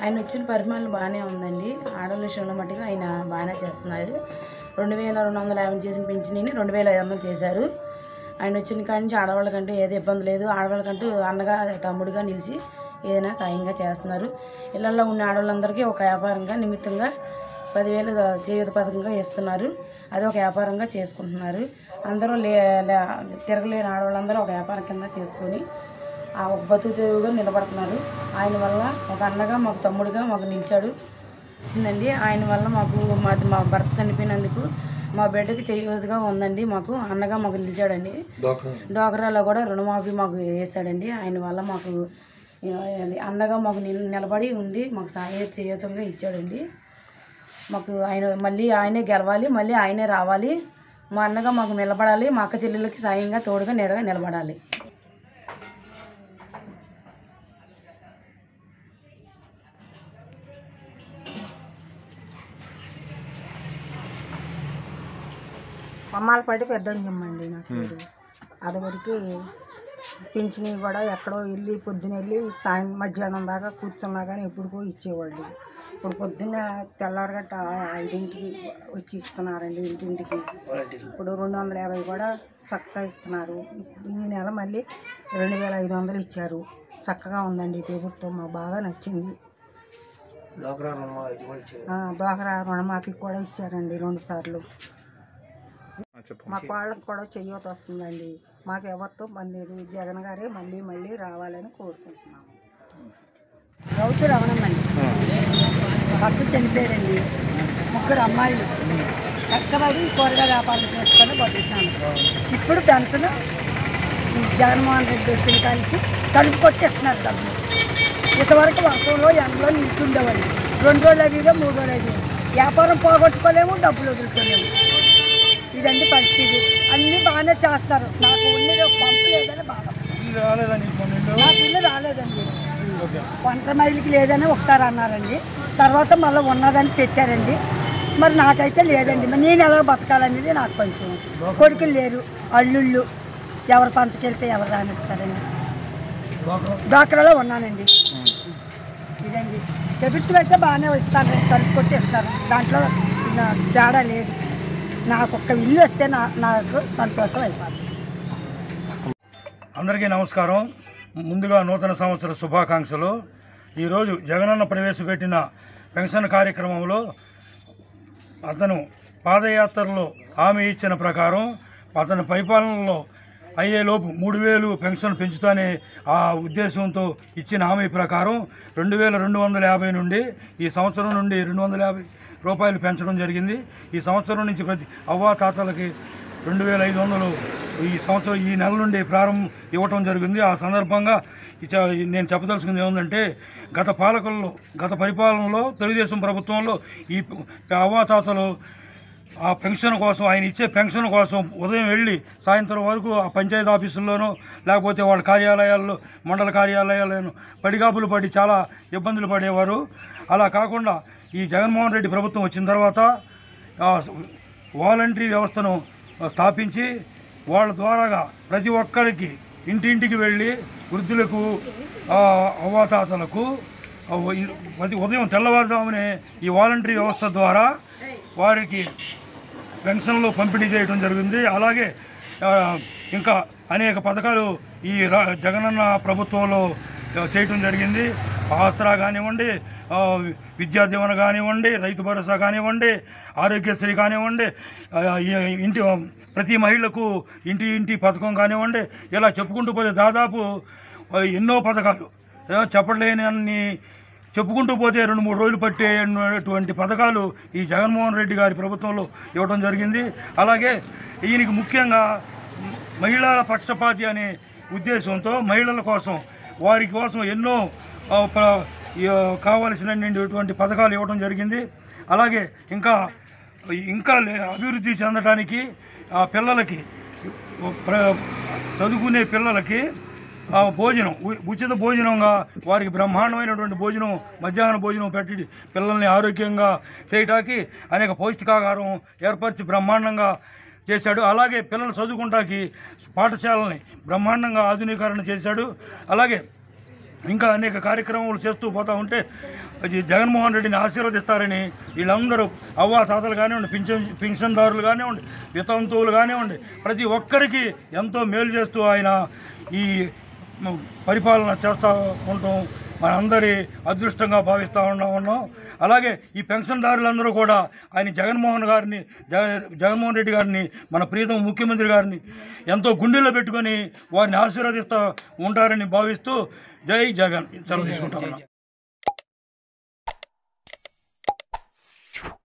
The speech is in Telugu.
ఆయన వచ్చిన పరిమాణం బాగానే ఉందండి ఆడవాళ్ళ విషయంలో మట్టుగా ఆయన బాగానే చేస్తున్నారు రెండు వేల రెండు వందల యాభై చేసిన పింఛనీని రెండు వేల ఐదు వందలు చేశారు ఆయన వచ్చిన కాడి నుంచి ఆడవాళ్ళకంటూ ఏది ఇబ్బంది లేదు ఆడవాళ్ళకంటూ అన్నగా తమ్ముడిగా నిలిచి ఏదైనా సాయంగా చేస్తున్నారు ఇళ్లలో ఉన్న ఆడవాళ్ళందరికీ ఒక వ్యాపారంగా నిమిత్తంగా పదివేలు చేయూత పథకంగా ఇస్తున్నారు అది ఒక వ్యాపారంగా చేసుకుంటున్నారు అందరూ లే లే- తిరగలేని ఆడవాళ్ళందరూ ఒక వ్యాపారం కింద చేసుకొని ఆ ఒక బతుకు తెరువుగా నిలబడుతున్నారు ఆయన వల్ల ఒక అన్నగా మాకు తమ్ముడుగా మాకు నిలిచాడు వచ్చిందండి ఆయన వల్ల మాకు మాది మా భర్త చనిపోయినందుకు మా బిడ్డకి చేయూతగా ఉందండి మాకు అన్నగా మాకు నిలిచాడండి డోకరాలో కూడా రుణమాఫీ మాకు వేసాడండి ఆయన వల్ల మాకు ఆ, అన్నగా మాకు నిల్- నిలబడి ఉండి మాకు సాయ చేయూతంగా ఇచ్చాడండి మాకు ఆయన మళ్ళీ ఆయనే గెలవాలి మళ్ళీ ఆయనే రావాలి మా అన్నగా మాకు నిలబడాలి మా అక్క చెల్లెలకి సాయంగా తోడుగా నీడగా నిలబడాలి అమ్మాలపాటి పెద్దంజమ్మండి నా పేరు అదివరకు పింఛని కూడా ఎక్కడో వెళ్ళి పొద్దున వెళ్ళి సాయం మధ్యాహ్నం దాకా కూర్చున్నా కానీ ఎప్పుడుకో ఇచ్చేవాళ్ళు ఇప్పుడు పొద్దున్న తెల్లారగట్ట ఐదింటికి వచ్చి ఇస్తున్నారండి ఇంటింటికి ఇప్పుడు రెండు వందల యాభై కూడా చక్కగా ఇస్తున్నారు ఇప్పుడు ఈ నెల మళ్ళీ రెండు వేల ఐదు వందలు ఇచ్చారు చక్కగా ఉందండి ఈ ప్రభుత్వం మాకు బాగా నచ్చింది ఆ, డ్వాక్రా రుణమాఫీ కూడా ఇచ్చారండి రెండు సార్లు మా వాళ్ళకి కూడా చెయ్యత వస్తుందండి మాకు ఎవరితో పని లేదు జగన్ గారే మళ్ళీ మళ్ళీ రావాలని కోరుకుంటున్నాము రౌతు రమణమ్మండి భర్త చనిపోయారండి ముగ్గురు అమ్మాయిలు కష్టపడి కూరగాయ వ్యాపారం చేసుకొని బతుకుతాను ఇప్పుడు పెన్షన్ జగన్మోహన్ రెడ్డి వచ్చిన కానికి తలుపు కొట్టేస్తున్నారు డబ్బులు ఇంతవరకు వర్షంలో ఎండలో నిల్చుండేవాళ్ళు రెండు రోజులు అవిగా మూడు రోజులు అవి వ్యాపారం పోగొట్టుకోలేము డబ్బులు వదులుకోలేము ఇదండి పరిస్థితి అన్నీ బాగానే చేస్తారు నాకు ఉన్నది ఒక పంపు లేదని బాధ నాకు ఇల్లు రాలేదండి వంట మైలుకి లేదని ఒకసారి అన్నారండి తర్వాత మళ్ళీ ఉన్నదని పెట్టారండి మరి నాకైతే లేదండి మరి నేను ఎలా బతకాలనేది నాకు కొంచెం కొడుకులు లేరు అల్లుళ్ళు ఎవరు పంచకెళ్తే ఎవరు రాణిస్తారండి డాక్టర్లో ఉన్నానండి ఇదండి ప్రభుత్వం అయితే బాగానే ఇస్తారు తలుపు కొట్టేస్తారు దాంట్లో నా తేడా లేదు నాకు ఒక్క ఇల్లు వస్తే నా నాకు సంతోషం అయిపోతుంది అందరికీ నమస్కారం ముందుగా నూతన సంవత్సర శుభాకాంక్షలు ఈరోజు జగనన్న ప్రవేశపెట్టిన పెన్షన్ కార్యక్రమంలో అతను పాదయాత్రలో హామీ ఇచ్చిన ప్రకారం అతని పరిపాలనలో అయ్యేలోపు మూడు వేలు పెన్షన్ పెంచుతానే ఆ ఉద్దేశంతో ఇచ్చిన హామీ ప్రకారం రెండు వేల రెండు వందల యాభై నుండి ఈ సంవత్సరం నుండి రెండు వందల యాభై రూపాయలు పెంచడం జరిగింది ఈ సంవత్సరం నుంచి ప్రతి అవ్వాతాతలకి రెండు వేల ఐదు వందలు ఈ సంవత్సరం ఈ నెల నుండి ప్రారంభం ఇవ్వటం జరిగింది ఆ సందర్భంగా ఇచ- నేను చెప్పదలుచుకుంది ఏముందంటే గత పాలకుల్లో గత పరిపాలనలో తెలుగుదేశం ప్రభుత్వంలో ఈ అవ్వాతాతలు ఆ పెన్షన్ కోసం ఆయన ఇచ్చే పెన్షన్ కోసం ఉదయం వెళ్ళి సాయంత్రం వరకు ఆ పంచాయతీ ఆఫీసుల్లోనూ లేకపోతే వాళ్ళ కార్యాలయాల్లో మండల కార్యాలయాలను పడిగాపులు పడి చాలా ఇబ్బందులు పడేవారు అలా కాకుండా ఈ జగన్మోహన్ రెడ్డి ప్రభుత్వం వచ్చిన తర్వాత ఆ వాలంటరీ వ్యవస్థను స్థాపించి వాళ్ళ ద్వారాగా ప్రతి ఒక్కరికి ఇంటింటికి వెళ్ళి వృద్ధులకు ఆ, అవ్వాతాతలకు ఆ, ఇ- ప్రతి ఉదయం తెల్లవారుజామునే ఈ వాలంటరీ వ్యవస్థ ద్వారా వారికి పెన్షన్లు పంపిణీ చేయడం జరిగింది అలాగే ఆ, ఇంకా అనేక పథకాలు ఈ రా జగనన్న ప్రభుత్వంలో ఆ, చేయటం జరిగింది ఆసరా కానివ్వండి ఆ, విద్యా దీవెన కానివ్వండి రైతు భరోసా కానివ్వండి ఆరోగ్యశ్రీ కానివ్వండి ఆ, ఈ- ఇంటి ప్రతి మహిళకు ఇంటి ఇంటి పథకం కానివ్వండి ఇలా చెప్పుకుంటూ పోతే దాదాపు ఆ, ఎన్నో పథకాలు ఆ, చెప్పలేని అన్ని చెప్పుకుంటూ పోతే రెండు మూడు రోజులు పట్టేటువంటి పథకాలు ఈ జగన్మోహన్ రెడ్డి గారి ప్రభుత్వంలో ఇవ్వడం జరిగింది అలాగే ఈయనకి ముఖ్యంగా మహిళల పక్షపాతి అనే ఉద్దేశంతో మహిళల కోసం వారి కోసం ఎన్నో ఆ, ప్ర- ఈ, ఆ, కావలసినటువంటి పథకాలు ఇవ్వడం జరిగింది అలాగే ఇంకా ఇంకా లే- అభివృద్ధి చెందడానికి ఆ పిల్లలకి ప్ర- చదువుకునే పిల్లలకి ఆ భోజనం ఉ- ఉచిత భోజనంగా వారికి బ్రహ్మాండమైనటువంటి భోజనం మధ్యాహ్న భోజనం పెట్టి పిల్లల్ని ఆరోగ్యంగా చేయటానికి అనేక పౌష్టికాహారం ఏర్పరిచి బ్రహ్మాండంగా చేశాడు అలాగే పిల్లలు చదువుకుంటాకి పాఠశాలని బ్రహ్మాండంగా ఆధునీకరణ చేశాడు అలాగే ఇంకా అనేక కార్యక్రమాలు చేస్తూ పోతా ఉంటే ఈ జగన్మోహన్ రెడ్డిని ఆశీర్వదిస్తారని వీళ్ళందరూ అవ్వా తాతలు కానివ్వండి పింఛన్ పింఛన్దారులు కానివ్వండి వితంతువులు కానివ్వండి ప్రతి ఒక్కరికి ఎంతో మేలు చేస్తూ ఆయన ఈ మ- పరిపాలన చేస్తూ ఉండటం మనందరి అదృష్టంగా భావిస్తూ ఉన్నా ఉన్నాం అలాగే ఈ పెన్షన్దారులందరూ కూడా ఆయన జగన్మోహన్ గారిని జగ- జగన్మోహన్ రెడ్డి గారిని మన ప్రీతమ ముఖ్యమంత్రి గారిని ఎంతో గుండెల్లో పెట్టుకొని వారిని ఆశీర్వదిస్తూ ఉంటారని భావిస్తూ జై జగన్ సెలవు తీసుకుంటా ఉన్నాం